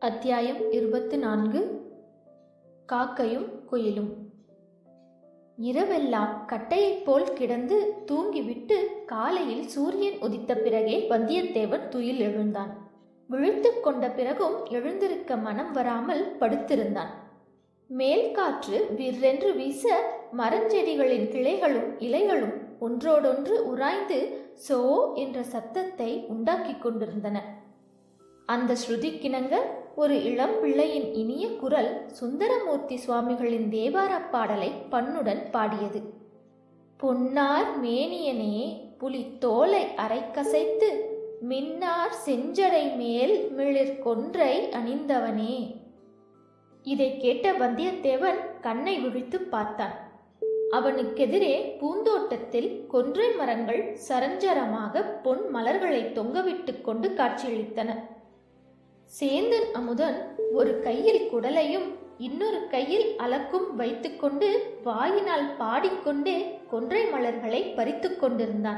அத்தியாயம் இருபத்து நான்கு காக்கையும் குயிலும் இரவெல்லாம் கட்டையைப் போல் கிடந்து தூங்கிவிட்டு காலையில் சூரியன் உதித்த பிறகே வந்தியத்தேவன் துயில் எழுந்தான் விழித்துக் கொண்ட பிறகும் எழுந்திருக்க மனம் வராமல் படுத்திருந்தான் மேல் காற்று விற்றென்று வீச மரஞ்செடிகளின் கிளைகளும் இலைகளும் ஒன்றோடொன்று உராய்ந்து சோ என்ற சத்தத்தை உண்டாக்கிக் கொண்டிருந்தன அந்த ஸ்ருதிக்கிணங்க ஒரு இளம் பிள்ளையின் இனிய குரல் சுந்தரமூர்த்தி சுவாமிகளின் தேவாரப் பாடலை பண்ணுடன் பாடியது பொன்னார் மேனியனே புலி தோலை அரைக்கசைத்து மின்னார் செஞ்சடை மேல் மிளிர் கொன்றை அணிந்தவனே இதை கேட்ட வந்தியத்தேவன் கண்ணை விழித்து பார்த்தான் அவனுக்கெதிரே பூந்தோட்டத்தில் கொன்றை மரங்கள் சரஞ்சரமாக பொன் மலர்களை தொங்கவிட்டு கொண்டு காட்சியளித்தன சேந்தன் அமுதன் ஒரு கையில் குடலையும் இன்னொரு கையில் அலக்கும் வைத்துக்கொண்டு வாயினால் பாடிக்கொண்டே கொன்றை மலர்களை பறித்து கொண்டிருந்தான்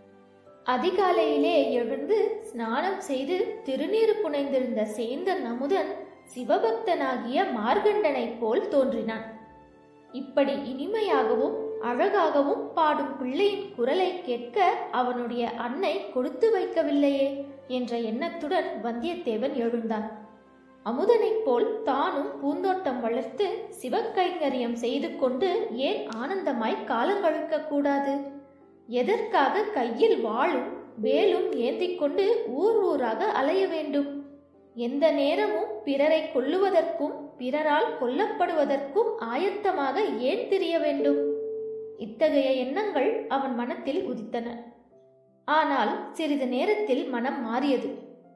அதிகாலையிலே எழுந்து ஸ்நானம் செய்து திருநீறு புனைந்திருந்த சேந்தன் அமுதன் சிவபக்தனாகிய மார்கண்டனைப் போல் தோன்றினான் இப்படி இனிமையாகவும் அழகாகவும் பாடும் பிள்ளையின் குரலை கேட்க அவனுடைய அன்னை கொடுத்து வைக்கவில்லையே என்ற எண்ணத்துடன் வந்தியத்தேவன் எழுந்தான் அமுதனைப் போல் தானும் பூந்தோட்டம் வளர்த்து சிவக்கைங்கரியம் செய்து கொண்டு ஏன் ஆனந்தமாய் காலங்கழுக்க கூடாது எதற்காக கையில் வாளும் வேலும் ஏந்திக் கொண்டு ஊர் ஊராக அலைய வேண்டும் எந்த நேரமும் பிறரை கொல்லுவதற்கும் பிறரால் கொல்லப்படுவதற்கும் ஆயத்தமாக ஏன் திரிய வேண்டும் இத்தகைய எண்ணங்கள் அவன் மனத்தில் உதித்தன ஆனால் சிறிது நேரத்தில் மனம் மாறியது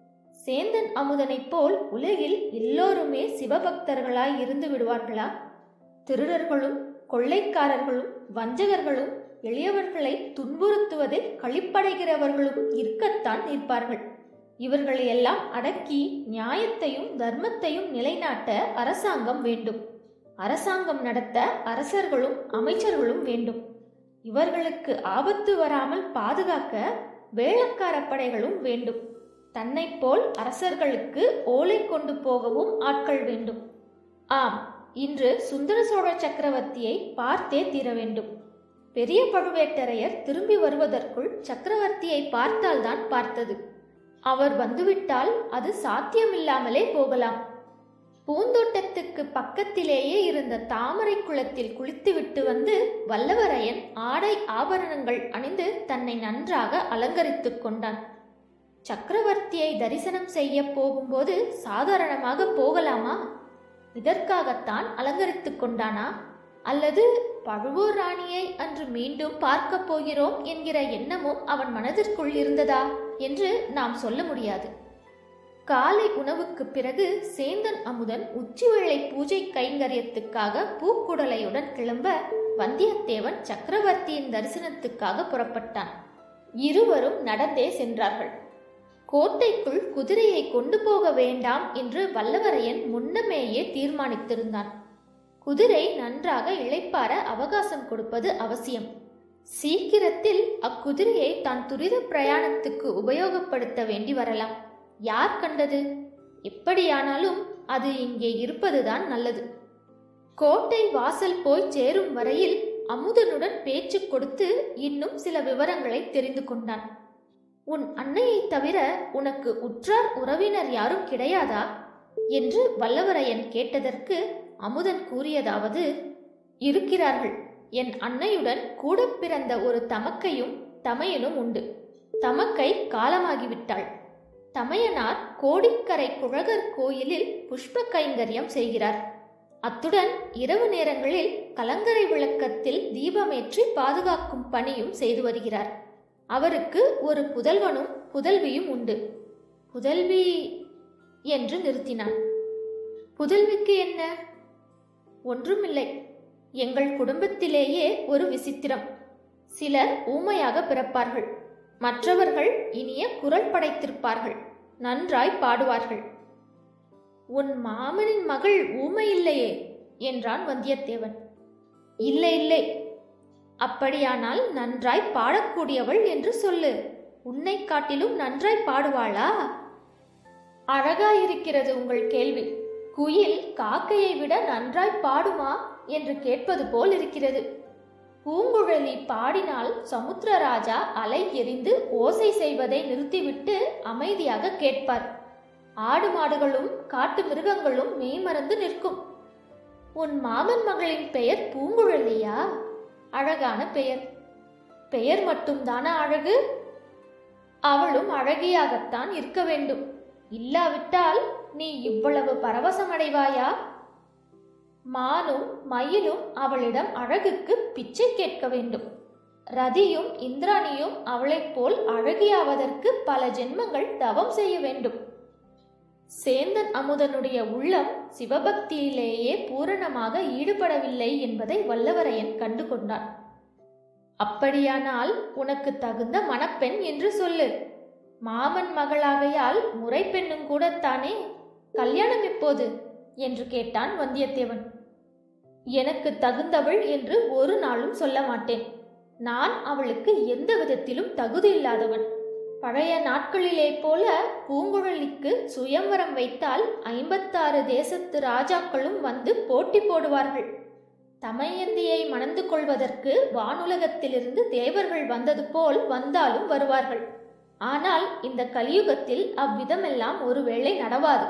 சேந்தன் அமுதனைப் போல் உலகில் எல்லோருமே சிவபக்தர்களாய் இருந்து விடுவார்களா திருடர்களும் கொள்ளைக்காரர்களும் வஞ்சகர்களும் எளியவர்களை துன்புறுத்துவதில் களிப்படைகிறவர்களும் இருக்கத்தான் இருப்பார்கள் இவர்களை எல்லாம் அடக்கி நியாயத்தையும் தர்மத்தையும் நிலைநாட்ட அரசாங்கம் வேண்டும் அரசாங்கம் நடத்த அரசர்களும் அமைச்சர்களும் வேண்டும் இவர்களுக்கு ஆபத்து வராமல் பாதுகாக்க வேளக்கார படைகளும் வேண்டும் தன்னைப் போல் அரசர்களுக்கு ஓலை கொண்டு போகவும் ஆட்கள் வேண்டும் ஆம் இன்று சுந்தர சோழ சக்கரவர்த்தியை பார்த்தே தீர வேண்டும் பெரிய பழுவேட்டரையர் திரும்பி வருவதற்குள் சக்கரவர்த்தியை பார்த்தால்தான் பார்த்தது அவர் வந்துவிட்டால் அது சாத்தியமில்லாமலே போகலாம் பூந்தோட்டத்துக்கு பக்கத்திலேயே இருந்த தாமரை குளத்தில் குளித்துவிட்டு வந்து வல்லவரையன் ஆடை ஆபரணங்கள் அணிந்து தன்னை நன்றாக அலங்கரித்துக் கொண்டான் சக்கரவர்த்தியை தரிசனம் செய்ய போகும்போது சாதாரணமாக போகலாமா இதற்காகத்தான் அலங்கரித்துக் கொண்டானா அல்லது பழுவூர் ராணியை அன்று மீண்டும் பார்க்கப் போகிறோம் என்கிற எண்ணமும் அவன் மனதிற்குள் இருந்ததா என்று நாம் சொல்ல முடியாது காலை உணவுக்கு பிறகு சேந்தன் அமுதன் உச்சிவேளை பூஜை கைங்கரியத்துக்காக பூக்குடலையுடன் கிளம்ப வந்தியத்தேவன் சக்கரவர்த்தியின் தரிசனத்துக்காக புறப்பட்டான் இருவரும் நடந்தே சென்றார்கள் கோட்டைக்குள் குதிரையை கொண்டு போக வேண்டாம் என்று வல்லவரையன் முன்னமேயே தீர்மானித்திருந்தான் குதிரை நன்றாக இளைப்பார அவகாசம் கொடுப்பது அவசியம் சீக்கிரத்தில் அக்குதிரையை தான் துரித பிரயாணத்துக்கு உபயோகப்படுத்த வேண்டி வரலாம் யார் கண்டது எப்படியானாலும் அது இங்கே இருப்பதுதான் நல்லது கோட்டை வாசல் போய் சேரும் வரையில் அமுதனுடன் பேச்சு கொடுத்து இன்னும் சில விவரங்களை தெரிந்து கொண்டான் உன் அன்னையை தவிர உனக்கு உற்றார் உறவினர் யாரும் கிடையாதா என்று வல்லவரையன் கேட்டதற்கு அமுதன் கூறியதாவது இருக்கிறார்கள் என் அன்னையுடன் கூட பிறந்த ஒரு தமக்கையும் தமையனும் உண்டு தமக்கை காலமாகிவிட்டாள் தமையனார் கோடிக்கரை குழகர் கோயிலில் புஷ்ப கைங்கரியம் செய்கிறார் அத்துடன் இரவு நேரங்களில் கலங்கரை விளக்கத்தில் தீபமேற்றி பாதுகாக்கும் பணியும் செய்து வருகிறார் அவருக்கு ஒரு புதல்வனும் புதல்வியும் உண்டு புதல்வி என்று நிறுத்தினான் புதல்விக்கு என்ன ஒன்றுமில்லை எங்கள் குடும்பத்திலேயே ஒரு விசித்திரம் சிலர் ஊமையாக பிறப்பார்கள் மற்றவர்கள் இனிய குரல் படைத்திருப்பார்கள் நன்றாய் பாடுவார்கள் உன் மாமனின் மகள் ஊமை இல்லையே என்றான் வந்தியத்தேவன் இல்லை இல்லை அப்படியானால் நன்றாய் பாடக்கூடியவள் என்று சொல்லு உன்னை காட்டிலும் நன்றாய் பாடுவாளா அழகாயிருக்கிறது உங்கள் கேள்வி குயில் காக்கையை விட நன்றாய் பாடுமா என்று கேட்பது போல் இருக்கிறது பூங்குழலி பாடினால் சமுத்திரராஜா அலை எறிந்து ஓசை செய்வதை நிறுத்திவிட்டு அமைதியாக கேட்பார் ஆடு மாடுகளும் காட்டு மிருகங்களும் மெய்மறந்து நிற்கும் உன் மாமன் மகளின் பெயர் பூங்குழலியா அழகான பெயர் பெயர் மட்டும்தானா அழகு அவளும் அழகியாகத்தான் இருக்க வேண்டும் இல்லாவிட்டால் நீ இவ்வளவு பரவசமடைவாயா மானும் மயிலும் அவளிடம் அழகுக்கு பிச்சை கேட்க வேண்டும் ரதியும் இந்திராணியும் அவளைப் போல் அழகியாவதற்கு பல ஜென்மங்கள் தவம் செய்ய வேண்டும் சேந்தன் அமுதனுடைய உள்ளம் சிவபக்தியிலேயே பூரணமாக ஈடுபடவில்லை என்பதை வல்லவரையன் கண்டு கொண்டான் அப்படியானால் உனக்கு தகுந்த மணப்பெண் என்று சொல்லு மாமன் மகளாகையால் முறைப்பெண்ணும் கூடத்தானே கல்யாணம் எப்போது என்று கேட்டான் வந்தியத்தேவன் எனக்கு தகுந்தவள் என்று ஒரு நாளும் சொல்ல மாட்டேன் நான் அவளுக்கு எந்த விதத்திலும் தகுதி இல்லாதவன் பழைய நாட்களிலே போல பூங்குழலிக்கு சுயம்வரம் வைத்தால் ஐம்பத்தாறு தேசத்து ராஜாக்களும் வந்து போட்டி போடுவார்கள் தமயந்தியை மணந்து கொள்வதற்கு வானுலகத்திலிருந்து தேவர்கள் வந்தது போல் வந்தாலும் வருவார்கள் ஆனால் இந்த கலியுகத்தில் அவ்விதமெல்லாம் ஒருவேளை நடவாது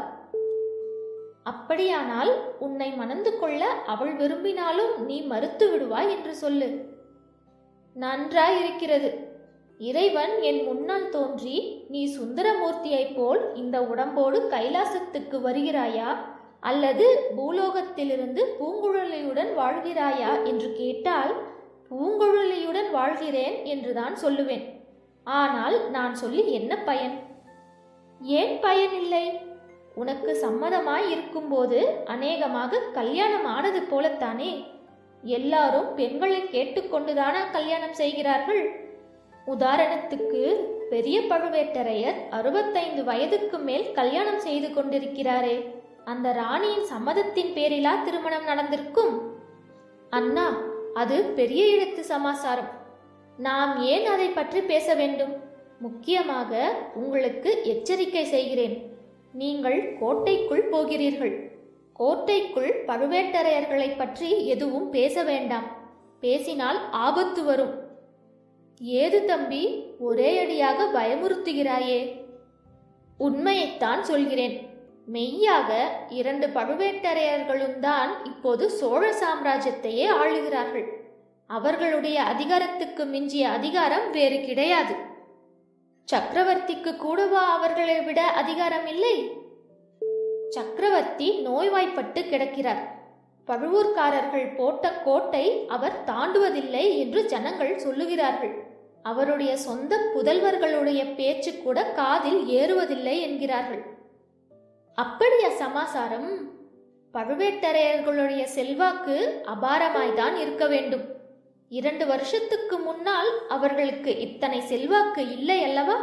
அப்படியானால் உன்னை மணந்து கொள்ள அவள் விரும்பினாலும் நீ மறுத்து விடுவாய் என்று சொல்லு நன்றாயிருக்கிறது இறைவன் என் முன்னால் தோன்றி நீ சுந்தரமூர்த்தியைப் போல் இந்த உடம்போடு கைலாசத்துக்கு வருகிறாயா அல்லது பூலோகத்திலிருந்து பூங்குழலியுடன் வாழ்கிறாயா என்று கேட்டால் பூங்குழலியுடன் வாழ்கிறேன் என்றுதான் சொல்லுவேன் ஆனால் நான் சொல்லி என்ன பயன் ஏன் பயன் இல்லை உனக்கு சம்மதமாய் இருக்கும்போது அநேகமாக கல்யாணம் ஆனது போலத்தானே எல்லாரும் பெண்களை கேட்டுக்கொண்டுதானா கல்யாணம் செய்கிறார்கள் உதாரணத்துக்கு பெரிய பழுவேட்டரையர் அறுபத்தைந்து வயதுக்கு மேல் கல்யாணம் செய்து கொண்டிருக்கிறாரே அந்த ராணியின் சம்மதத்தின் பேரிலா திருமணம் நடந்திருக்கும் அண்ணா அது பெரிய இடத்து சமாசாரம் நாம் ஏன் அதை பற்றி பேச வேண்டும் முக்கியமாக உங்களுக்கு எச்சரிக்கை செய்கிறேன் நீங்கள் கோட்டைக்குள் போகிறீர்கள் கோட்டைக்குள் பழுவேட்டரையர்களை பற்றி எதுவும் பேச வேண்டாம் பேசினால் ஆபத்து வரும் ஏது தம்பி ஒரே அடியாக பயமுறுத்துகிறாயே உண்மையைத்தான் சொல்கிறேன் மெய்யாக இரண்டு பழுவேட்டரையர்களும் தான் இப்போது சோழ சாம்ராஜ்யத்தையே ஆளுகிறார்கள் அவர்களுடைய அதிகாரத்துக்கு மிஞ்சிய அதிகாரம் வேறு கிடையாது சக்கரவர்த்திக்கு கூடவா அவர்களை விட அதிகாரம் இல்லை சக்கரவர்த்தி நோய்வாய்ப்பட்டு கிடக்கிறார் பழுவூர்காரர்கள் போட்ட கோட்டை அவர் தாண்டுவதில்லை என்று ஜனங்கள் சொல்லுகிறார்கள் அவருடைய சொந்த புதல்வர்களுடைய பேச்சு கூட காதில் ஏறுவதில்லை என்கிறார்கள் அப்படியா சமாசாரம் பழுவேட்டரையர்களுடைய செல்வாக்கு அபாரமாய்தான் இருக்க வேண்டும் இரண்டு வருஷத்துக்கு முன்னால் அவர்களுக்கு இத்தனை செல்வாக்கு இல்லை அல்லவா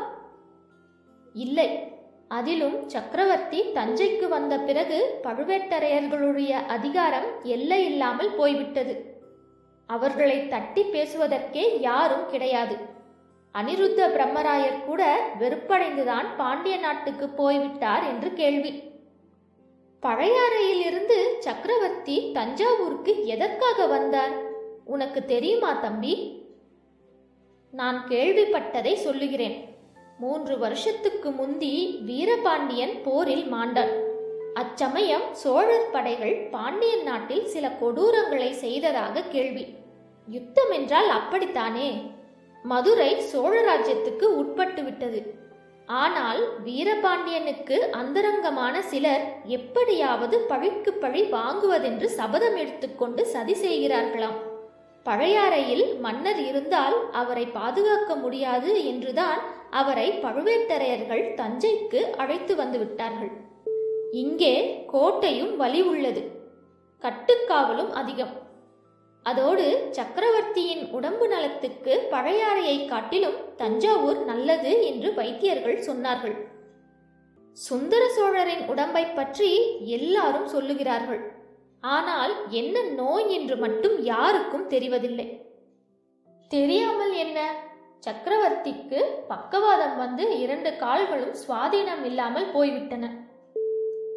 இல்லை அதிலும் சக்கரவர்த்தி தஞ்சைக்கு வந்த பிறகு பழுவேட்டரையர்களுடைய அதிகாரம் எல்லை இல்லாமல் போய்விட்டது அவர்களை தட்டி பேசுவதற்கே யாரும் கிடையாது அனிருத்த பிரம்மராயர் கூட வெறுப்படைந்துதான் பாண்டிய நாட்டுக்கு போய்விட்டார் என்று கேள்வி பழையாறையிலிருந்து சக்கரவர்த்தி தஞ்சாவூருக்கு எதற்காக வந்தார் உனக்கு தெரியுமா தம்பி நான் கேள்விப்பட்டதை சொல்லுகிறேன் மூன்று வருஷத்துக்கு முந்தி வீரபாண்டியன் போரில் மாண்டான் அச்சமயம் சோழர் படைகள் பாண்டியன் நாட்டில் சில கொடூரங்களை செய்ததாக கேள்வி யுத்தம் என்றால் அப்படித்தானே மதுரை சோழ ராஜ்யத்துக்கு உட்பட்டு விட்டது ஆனால் வீரபாண்டியனுக்கு அந்தரங்கமான சிலர் எப்படியாவது பழிக்கு பழி வாங்குவதென்று சபதம் எடுத்துக்கொண்டு சதி செய்கிறார்களாம் பழையாறையில் மன்னர் இருந்தால் அவரை பாதுகாக்க முடியாது என்றுதான் அவரை பழுவேட்டரையர்கள் தஞ்சைக்கு அழைத்து வந்து விட்டார்கள் இங்கே கோட்டையும் வலி உள்ளது கட்டுக்காவலும் அதிகம் அதோடு சக்கரவர்த்தியின் உடம்பு நலத்துக்கு பழையாறையை காட்டிலும் தஞ்சாவூர் நல்லது என்று வைத்தியர்கள் சொன்னார்கள் சுந்தர சோழரின் உடம்பை பற்றி எல்லாரும் சொல்லுகிறார்கள் ஆனால் என்ன நோய் என்று மட்டும் யாருக்கும் தெரிவதில்லை தெரியாமல் என்ன சக்கரவர்த்திக்கு பக்கவாதம் வந்து இரண்டு கால்களும் சுவாதீனம் இல்லாமல் போய்விட்டன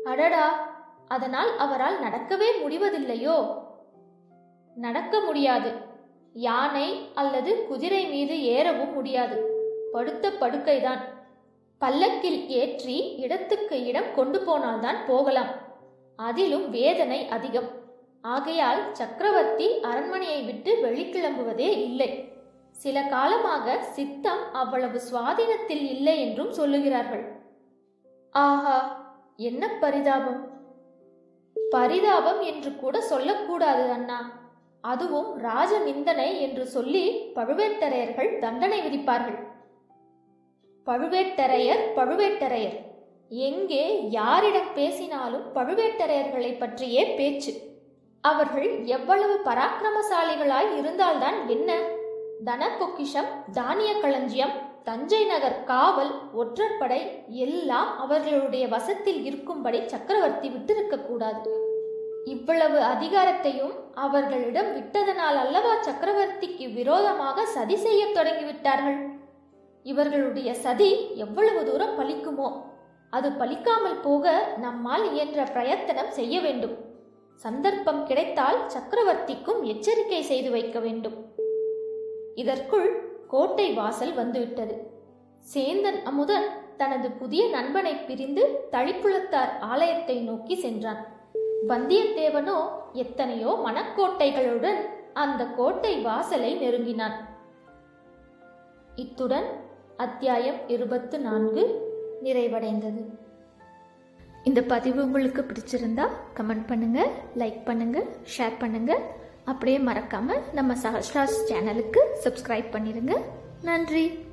அடடா அதனால் அவரால் நடக்கவே முடிவதில்லையோ நடக்க முடியாது யானை அல்லது குதிரை மீது ஏறவும் முடியாது படுத்த படுக்கைதான் பல்லக்கில் ஏற்றி இடத்துக்கு இடம் கொண்டு போனால்தான் போகலாம் அதிலும் வேதனை அதிகம் ஆகையால் சக்கரவர்த்தி அரண்மனையை விட்டு வெளிக்கிளம்புவதே இல்லை சில காலமாக சித்தம் அவ்வளவு சுவாதீனத்தில் இல்லை என்றும் சொல்லுகிறார்கள் ஆஹா என்ன பரிதாபம் பரிதாபம் என்று கூட சொல்லக்கூடாது அண்ணா அதுவும் ராஜ நிந்தனை என்று சொல்லி பழுவேட்டரையர்கள் தண்டனை விதிப்பார்கள் பழுவேட்டரையர் பழுவேட்டரையர் எங்கே யாரிடம் பேசினாலும் பழுவேட்டரையர்களை பற்றியே பேச்சு அவர்கள் எவ்வளவு பராக்கிரமசாலிகளாய் இருந்தால்தான் என்ன தன பொக்கிஷம் தானிய களஞ்சியம் தஞ்சை நகர் காவல் ஒற்றற்படை எல்லாம் அவர்களுடைய வசத்தில் இருக்கும்படி சக்கரவர்த்தி விட்டிருக்க கூடாது இவ்வளவு அதிகாரத்தையும் அவர்களிடம் விட்டதனால் அல்லவா சக்கரவர்த்திக்கு விரோதமாக சதி செய்யத் தொடங்கிவிட்டார்கள் இவர்களுடைய சதி எவ்வளவு தூரம் பலிக்குமோ அது பலிக்காமல் போக நம்மால் இயன்ற பிரயத்தனம் செய்ய வேண்டும் சந்தர்ப்பம் கிடைத்தால் சக்கரவர்த்திக்கும் எச்சரிக்கை செய்து வைக்க வேண்டும் இதற்குள் கோட்டை வாசல் வந்துவிட்டது சேந்தன் அமுதன் தனது புதிய நண்பனை பிரிந்து தளிப்புளத்தார் ஆலயத்தை நோக்கி சென்றான் வந்தியத்தேவனோ எத்தனையோ மணக்கோட்டைகளுடன் அந்த கோட்டை வாசலை நெருங்கினான் இத்துடன் அத்தியாயம் இருபத்து நான்கு நிறைவடைந்தது இந்த பதிவு உங்களுக்கு பிடிச்சிருந்தா கமெண்ட் பண்ணுங்க லைக் பண்ணுங்க ஷேர் பண்ணுங்க அப்படியே மறக்காம நம்ம சஹஸ்ராஸ் சேனலுக்கு சப்ஸ்கிரைப் பண்ணிடுங்க நன்றி